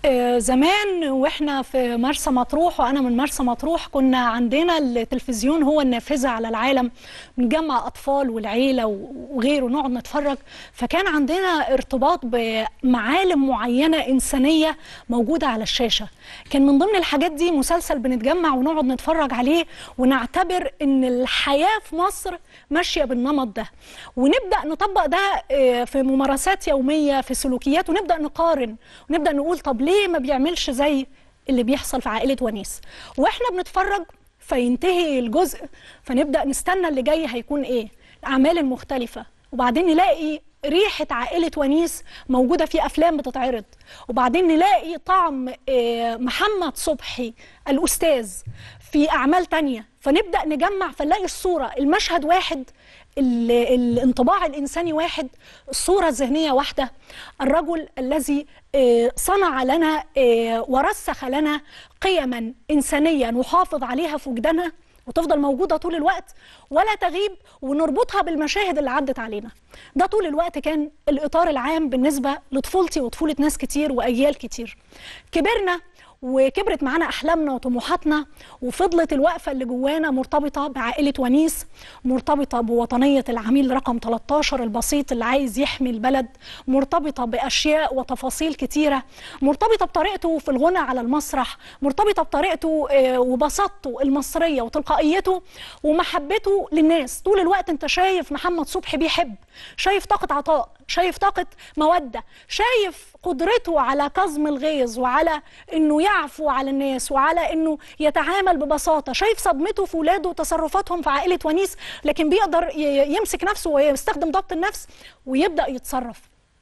آه، زمان واحنا في مرسى مطروح وانا من مرسى مطروح كنا عندنا التلفزيون هو النافذه على العالم بنجمع اطفال والعيله و- وغيره نقعد نتفرج فكان عندنا ارتباط بمعالم معينه انسانيه موجوده على الشاشه كان من ضمن الحاجات دي مسلسل بنتجمع ونقعد نتفرج عليه ونعتبر ان الحياه في مصر ماشيه بالنمط ده ونبدا نطبق ده آه، في ممارسات يوميه في سلوكيات ونبدا نقارن ونبدا نقول طب ليه ما بيعملش زي اللي بيحصل في عائله ونيس واحنا بنتفرج فينتهي الجزء فنبدا نستنى اللي جاي هيكون ايه الاعمال المختلفه وبعدين نلاقي ريحه عائله ونيس موجوده في افلام بتتعرض وبعدين نلاقي طعم آه، محمد صبحي الاستاذ في اعمال تانية فنبدا نجمع فنلاقي الصوره المشهد واحد ال- الانطباع الانساني واحد الصوره الذهنيه واحده الرجل الذي آه، صنع لنا آه، ورسخ لنا قيما انسانيه نحافظ عليها في وجداننا وتفضل موجوده طول الوقت ولا تغيب ونربطها بالمشاهد اللي عدت علينا ده طول الوقت كان الاطار العام بالنسبه لطفولتي وطفوله ناس كتير واجيال كتير كبرنا وكبرت معانا احلامنا وطموحاتنا وفضلت الوقفه اللي جوانا مرتبطه بعائله ونيس مرتبطه بوطنيه العميل رقم 13 البسيط اللي عايز يحمي البلد مرتبطه باشياء وتفاصيل كتيره مرتبطه بطريقته في الغنى على المسرح مرتبطه بطريقته آه، وبساطته المصريه وتلقائيته ومحبته للناس طول الوقت انت شايف محمد صبحي بيحب شايف طاقه عطاء شايف طاقه موده شايف قدرته على كظم الغيظ وعلى انه يعفو على الناس وعلى انه يتعامل ببساطه شايف صدمته في ولاده وتصرفاتهم في عائله ونيس لكن بيقدر ي- يمسك نفسه ويستخدم ضبط النفس ويبدا يتصرف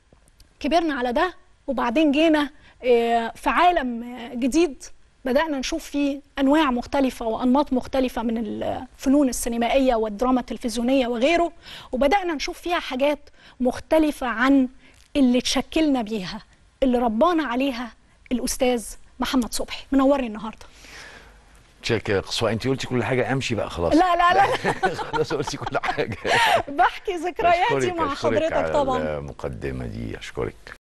كبرنا على ده وبعدين جينا آه، في عالم آه، جديد بدأنا نشوف فيه أنواع مختلفة وأنماط مختلفة من الفنون السينمائية والدراما التلفزيونية وغيره وبدأنا نشوف فيها حاجات مختلفة عن اللي تشكلنا بيها اللي ربانا عليها الأستاذ محمد صبحي منورني النهاردة تشيك قصوى انت قلتي كل حاجه امشي بقى خلاص لا لا لا خلاص قلتي كل حاجه بحكي ذكرياتي أشكرك- مع أشكرك حضرتك على طبعا المقدمه دي اشكرك